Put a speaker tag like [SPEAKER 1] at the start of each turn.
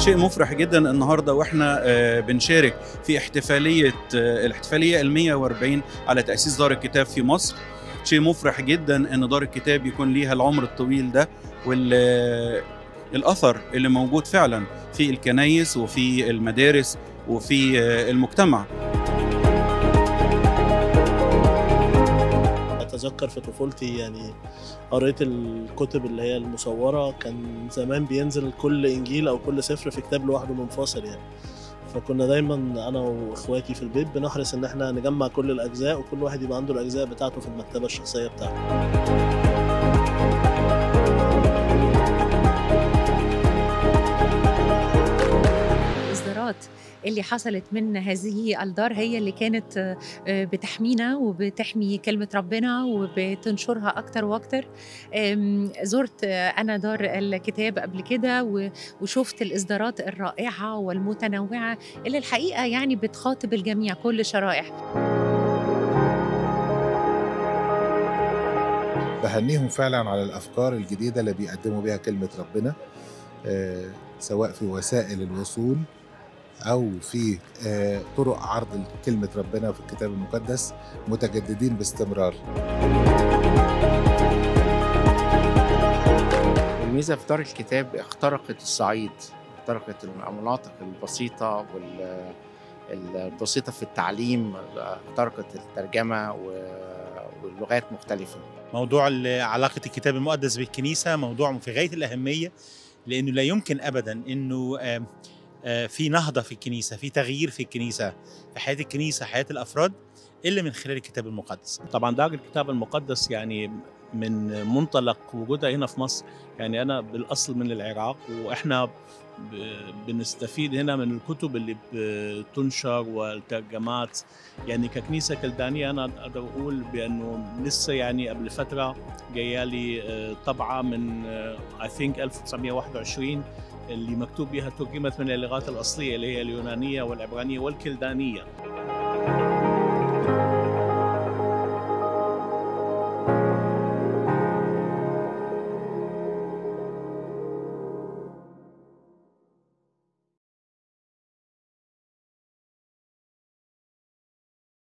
[SPEAKER 1] شيء مفرح جدا النهارده واحنا آه، بنشارك في احتفاليه آه، الاحتفاليه ال 140 على تاسيس دار الكتاب في مصر شيء مفرح جدا ان دار الكتاب يكون ليها العمر الطويل ده والاثر اللي موجود فعلا في الكنايس وفي المدارس وفي آه، المجتمع
[SPEAKER 2] اتذكر في طفولتي يعني قريت الكتب اللي هي المصوره كان زمان بينزل كل انجيل او كل سفر في كتاب لوحده منفصل يعني فكنا دايما انا واخواتي في البيت بنحرص ان احنا نجمع كل الاجزاء وكل واحد يبقى عنده الاجزاء بتاعته في المكتبه الشخصيه بتاعته
[SPEAKER 3] الاصدارات اللي حصلت من هذه الدار هي اللي كانت آه، بتحمينا وبتحمي كلمة ربنا وبتنشرها أكتر وأكتر آم، زرت آه، أنا دار الكتاب قبل كده و- وشفت الإصدارات الرائعة والمتنوعة اللي الحقيقة يعني بتخاطب الجميع كل الشرائح
[SPEAKER 4] بهنيهم فعلا على الافكار الجديده اللي بيقدموا بيها كلمه ربنا آه، سواء في وسائل الوصول او في آه، طرق عرض كلمه ربنا في الكتاب المقدس متجددين باستمرار
[SPEAKER 5] الميزة في دار الكتاب اخترقت الصعيد اخترقت المناطق البسيطة وال البسيطة في التعليم اخترقت الترجمة و- واللغات مختلفة
[SPEAKER 6] موضوع ال- علاقة الكتاب المقدس بالكنيسة موضوع في غاية الأهمية لأنه لا يمكن أبدا أنه آم، آه، في نهضة في الكنيسة في تغيير في الكنيسة في حياة الكنيسة حياة الأفراد إلا من خلال الكتاب المقدس
[SPEAKER 7] طبعا دار الكتاب المقدس يعني من منطلق وجودها هنا في مصر يعني انا بالاصل من العراق واحنا ب- بنستفيد هنا من الكتب اللي بتنشر والترجمات يعني ككنيسه كلدانيه انا اقدر اقول بانه لسه يعني قبل فتره جايه لي آه، طبعه من اي ثينك 1921 اللي مكتوب بها ترجمت من اللغات الاصليه اللي هي اليونانيه والعبرانيه والكلدانيه